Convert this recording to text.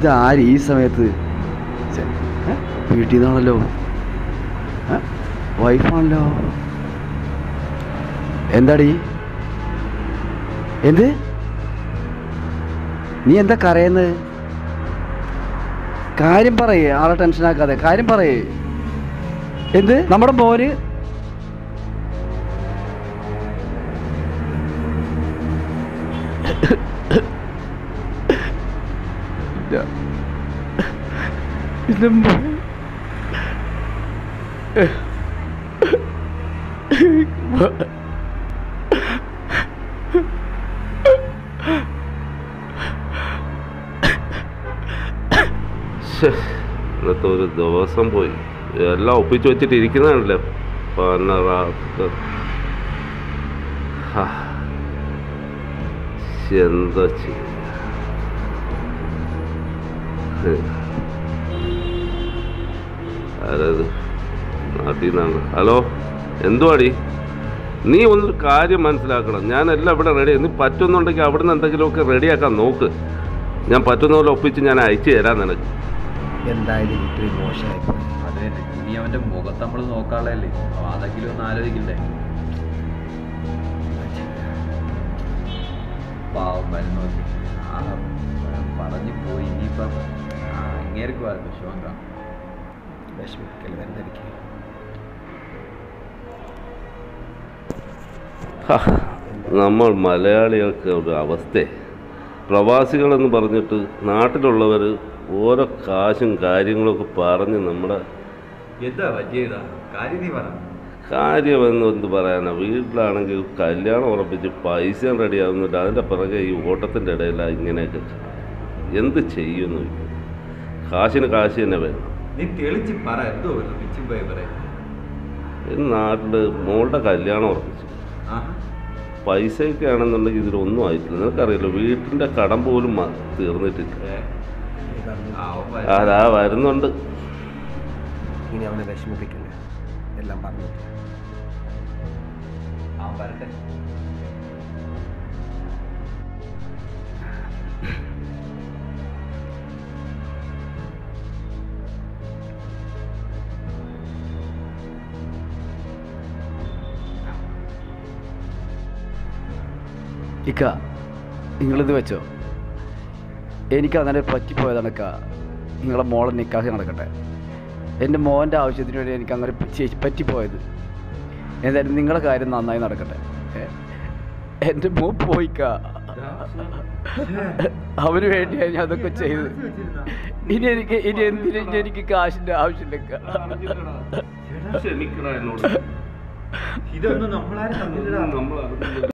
ഇതാര് ഈ സമയത്ത് ഛെ, ഏ? വീട്ടിൽ നിന്നാണല്ലോ ഏ? വൈഫാണല്ലോ എന്താടി എന്ത് നീ എന്താ കരയുന്നത് കാര്യം പറയേ ആളെ ടെൻഷനാക്കാതെ കാര്യം പറയേ എന്ത് നമ്മുടെ മോന് ഇല്ല. എൻ്റെ മോൻ ശ്ശേ, ഇന്നത്തെ ഒരു ദിവസം പോയി എല്ലാം ഒപ്പിച്ച് വെച്ചിട്ട് ഇരിക്കുന്നതാണല്ലോ പന്നറാത്ത് ഹാ. ശ്ശെ, എന്താ ചെയ്യ ആരത് നാട്ടിൽ നിന്നാണ് ഹലോ എന്തുവാടി നീ ഒന്നൊരു കാര്യം മനസ്സിലാക്കണം ഞാനെല്ലാം ഇവിടെ റെഡി നീ പറ്റുന്നുണ്ടെങ്കിൽ അവിടുന്ന് എന്തെങ്കിലുമൊക്കെ റെഡിയാക്കാൻ നോക്ക് ഞാൻ പറ്റുന്ന പോലെ ഒപ്പിച്ച് ഞാൻ അയച്ചു തരാം നിനക്ക് എന്തായാലും ഇത്രയും മോശമായിപ്പോയി അതെ ഇനി അവന്റെ മുഖത്ത് നമ്മൾ നോക്കാനുള്ളതല്ലേ അപ്പൊ അതെങ്കിലും ഒന്ന് ആലോചിക്കണ്ടേ പാവം മരുന്ന് നോക്കി ആ പറഞ്ഞു പോയി ഇനിയിപ്പം ഇങ്ങേർക്ക് വിഷമം കാണും വിഷമിക്കൽ വരുന്നതായിരിക്കും ഹാ, നമ്മൾ മലയാളികൾക്ക് ഒരു അവസ്ഥ പ്രവാസികളെന്ന് പറഞ്ഞിട്ട് നാട്ടിലുള്ളവർ ഓരോ കാശും കാര്യങ്ങളൊക്കെ പറഞ്ഞ് നമ്മുടെ എന്താ പറ്റിയതാ കാര്യം നീ പറ കാര്യമെന്ന് എന്ത് പറയാനാ വീട്ടിലാണെങ്കിൽ കല്യാണം ഉറപ്പിച്ച് പൈസ റെഡിയാവുന്നില്ല അതിൻ്റെ പിറകെ ഈ ഓട്ടത്തിൻ്റെ ഇടയിലാണ് ഇങ്ങനെയൊക്കെ എന്ത് ചെയ്യുന്നു കാശിന് കാശ് തന്നെ വേണം നീ തെളിച്ച് പറ എന്തോ പിച്ചും പോയി പറയാ ഈ നാട്ടിൽ മോളുടെ കല്യാണം ഉറപ്പിച്ചു പൈസയൊക്കെ ആണെന്നുണ്ടെങ്കിൽ ഇതിലൊന്നും ആയിട്ടില്ല നിനക്കറിയില്ല വീട്ടിൻ്റെ കടം പോലും മ- തീർന്നിട്ടില്ല അതാ വരുന്നുണ്ട് ഇനി അവനെ വിഷമിപ്പിക്കില്ല എല്ലാം പറഞ്ഞു അവൻ വരട്ടെ ഇക്ക നിങ്ങളിത് വെച്ചോ എനിക്ക് അങ്ങനെ പറ്റിപ്പോയതാണക്ക നിങ്ങളെ മോളെ നിക്കാഹ് നടക്കട്ടെ എൻ്റെ മോൻ്റെ ആവശ്യത്തിന് വേണ്ടി എനിക്ക് അങ്ങനെ ചെ- പറ്റിപ്പോയത് എന്തായാലും നിങ്ങളെ കാര്യം നന്നായി നടക്കട്ടെ ഏ? എൻ്റെ മോൻ പോയിക്ക അവന് വേണ്ടിയാണ് ഞാൻ അതൊക്കെ ചെയ്തത് ഇനി എനിക്ക് ഇനി എന്തിനും ഇനി എനിക്ക് കാശിൻ്റെ ആവശ്യമില്ല ക്ഷമിക്കണ എന്നോട് ഇതൊന്നും നമ്മളാരും തന്നില്ലടാ നമ്മൾ